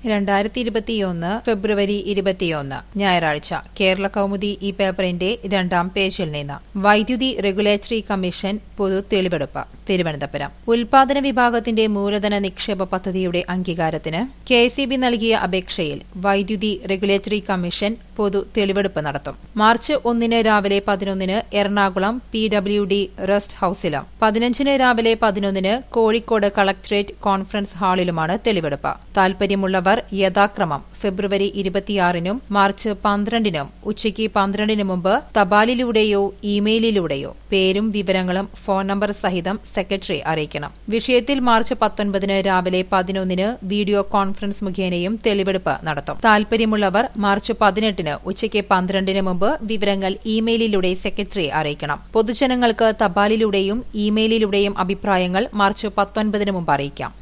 രണ്ടായിരത്തി ഇരുപത്തിയൊന്ന് ഫെബ്രുവരി ഇരുപത്തിയൊന്ന് ഞായറാഴ്ച കേരള കൗമുദി ഈ പേപ്പറിന്റെ രണ്ടാം പേജിൽ നിന്ന് വൈദ്യുതി റെഗുലേറ്ററി കമ്മീഷൻ പൊതു തെളിവെടുപ്പ് തിരുവനന്തപുരം ഉൽപാദന വിഭാഗത്തിന്റെ മൂലധന നിക്ഷേപ പദ്ധതിയുടെ അംഗീകാരത്തിന് കെ നൽകിയ അപേക്ഷയിൽ വൈദ്യുതി റെഗുലേറ്ററി കമ്മീഷൻ പൊതു തെളിവെടുപ്പ് നടത്തും മാർച്ച് ഒന്നിന് രാവിലെ പതിനൊന്നിന് Ernakulam P W D rest ഹൌസിലും പതിനഞ്ചിന് രാവിലെ പതിനൊന്നിന് കോഴിക്കോട് കളക്ടറേറ്റ് കോൺഫറൻസ് ഹാളിലുമാണ് തെളിവെടുപ്പ് താൽപര്യമുള്ളവർ യഥാക്രമം ഫെബ്രുവരി ഇരുപത്തിയാറിനും മാർച്ച് പന്ത്രണ്ടിനും ഉച്ചയ്ക്ക് പന്ത്രണ്ടിന് മുമ്പ് തപാലിലൂടെയോ ഇമെയിലിലൂടെയോ പേരും വിവരങ്ങളും ഫോൺ നമ്പർ സഹിതം സെക്രട്ടറി അറിയിക്കണം വിഷയത്തിൽ മാർച്ച് പത്തൊൻപതിന് രാവിലെ പതിനൊന്നിന് വീഡിയോ കോൺഫറൻസ് മുഖേനയും തെളിവെടുപ്പ് നടത്തും താൽപര്യമുള്ളവർ മാർച്ച് പതിനെട്ടിന് ഉച്ചയ്ക്ക് പന്ത്രണ്ടിന് മുമ്പ് വിവരങ്ങൾ ഇമെയിലിലൂടെ സെക്രട്ടറിയെ അറിയിക്കണം പൊതുജനങ്ങൾക്ക് തപാലിലൂടെയും ഇമെയിലിലൂടെയും അഭിപ്രായങ്ങൾ മാർച്ച് പത്തൊൻപതിന് മുമ്പ് അറിയിക്കാം